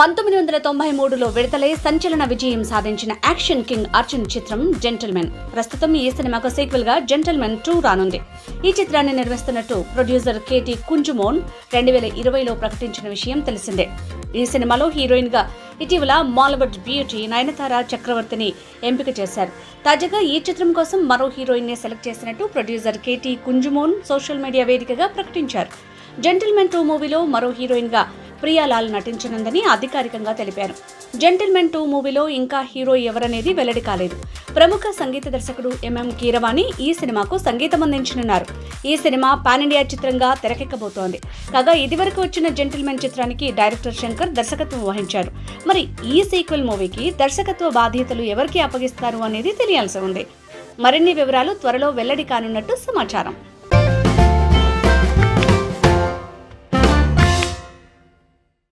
పంతొమ్మిది వందల తొంభై మూడులో విడుదలై సంచలన విజయం సాధించిన యాక్షన్ కింగ్ అర్జున్ చిత్రం జెంటిల్మెన్ ప్రస్తుతం ఈ సినిమాకు సీక్వెల్ గా జెంటిల్మెన్ టూ రానుంది ఈ చిత్రాన్ని నిర్మిస్తున్నట్టు ప్రొడ్యూసర్ కేటీ కుంజుమోన్ రెండు వేల ఇరవైలో ప్రకటించిన విషయం తెలిసిందే ఈ సినిమాలో హీరోయిన్ గా ఇటీవల మాలీవుడ్ బ్యూటీ నయనతార చక్రవర్తిని ఎంపిక చేశారు తాజాగా ఈ చిత్రం కోసం మరో హీరోయిన్ ని సెలెక్ట్ చేసినట్టు producer KT Kunjumon social media వేదికగా ప్రకటించారు జెంటిల్మెన్ టూ మూవీలో మరో హీరోయిన్ గా ప్రియాలాల్ నటించనుందని అధికారికంగా తెలిపారు జెంటిల్మెన్ టూ మూవీలో ఇంకా హీరో ఎవరనేది వెల్లడి కాలేదు ప్రముఖ సంగీత దర్శకుడు ఎంఎం కీరవాణి ఈ సినిమాకు సంగీతం అందించనున్నారు ఈ సినిమా పాన్ ఇండియా చిత్రంగా తెరకెక్కబోతోంది కాగా ఇదివరకు వచ్చిన జెంటిల్మెన్ చిత్రానికి డైరెక్టర్ శంకర్ దర్శకత్వం వహించారు మరి ఈ సీక్వెల్ మూవీకి దర్శకత్వ బాధ్యతలు ఎవరికి అప్పగిస్తారు అనేది తెలియాల్సి ఉంది మరిన్ని వివరాలు త్వరలో వెల్లడి కానున్నట్టు సమాచారం